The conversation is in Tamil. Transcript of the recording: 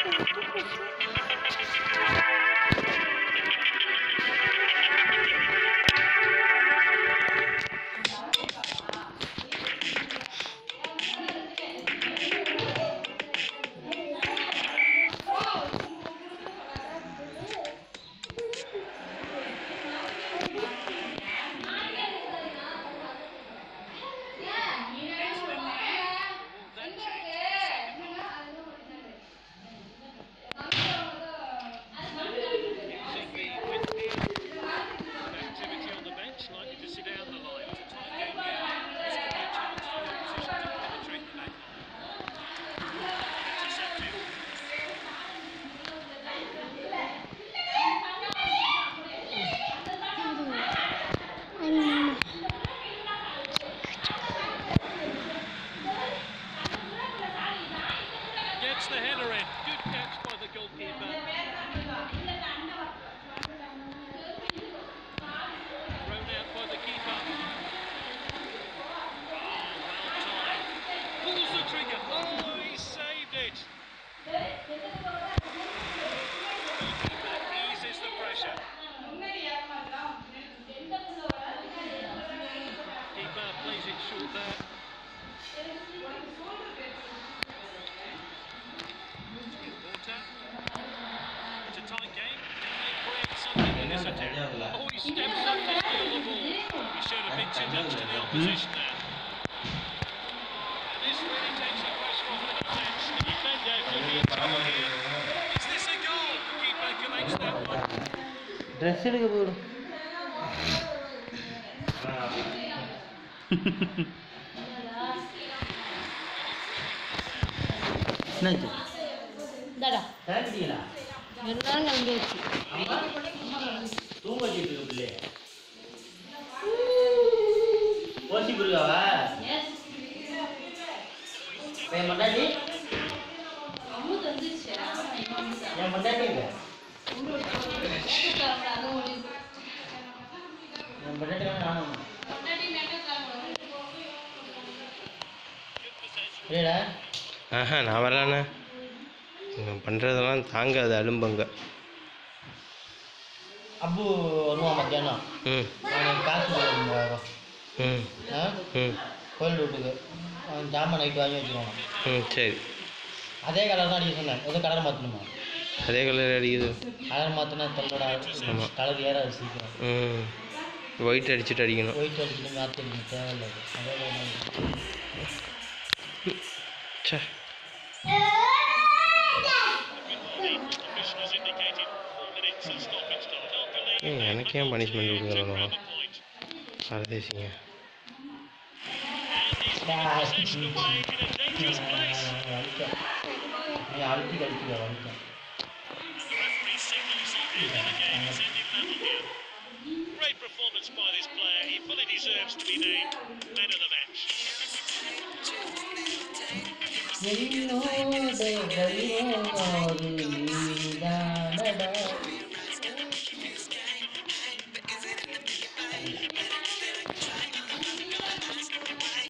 Activity on the bench, likely to sit down the line. It's a tight game here. This could be a chance for the opposition to penetrate the back line. Intercepted. Gets the header in. Good catch by the goalkeeper. Thrown out by the keeper. Oh, well timed. Pulls the trigger. Oh, he saved it. Goalkeeper eases the pressure. Keeper plays it short there. Water. It's a tight game. Can they create something in this attack? Oh, he steps up to steal the ball. He showed a bit too much to the opposition there. And this really takes the pressure off the defence. The defender could be in trouble here. Is this a goal? The keeper collects that one. Dress எடுக்க போயிடும் என்னாச்சு இந்தாடா சாப்பிட்டீங்களா எல்லாரும் கிளம்பியாச்சு தூங்க வச்சுட்டு இருக்கு பிள்ளை ஓசி புரியாவா என் மண்டாட்டி என் மண்டாட்டி இல்லை என் மண்டாட்டி நானும் இல்லைடா ஆஹா நான் வரலாண்ணே நீங்கள் பண்ணுறதெல்லாம் தாங்காது அலும்பங்க அப்பு வருவான் மத்தியானம் ம் அவனுக்கு காசு கொடுக்க மூவாயிரம் ம் ஆ ம் கோயில் வீட்டுக்கு அவன் ஜாமான் நைட்டு வாங்கி வச்சுருவான் ம் சரி அதே கலர் தான் அடிக்க சொன்னேன் எதுவும் கலர் மாற்றணுமா அதே கலர் அடிக்குது கலர் மாற்றினா தொல்லடா ஆமா. கலர் ஏறாது சீக்கிரம் ம் ஒயிட் அடிச்சுட்டு அடிக்கணும் ஒயிட் அடிச்சுட்டு மாற்றிருக்கணும் தேவையில்லை அது. அதே மாதிரி சே Official has indicated four minutes of stoppage time. Can't believe ஏய், they எனக்கு ஏன் punishment managed to கொடுக்குறாங்க? grab a point. பரதேசிங்க Possession away in a dangerous place. நீ அழுத்தி கழிச்சுக்க வலிக்கும் The referee signals the end of the game has ended level here. Great performance by this player. He fully deserves to be named man of the match. என்னோட வழியோடு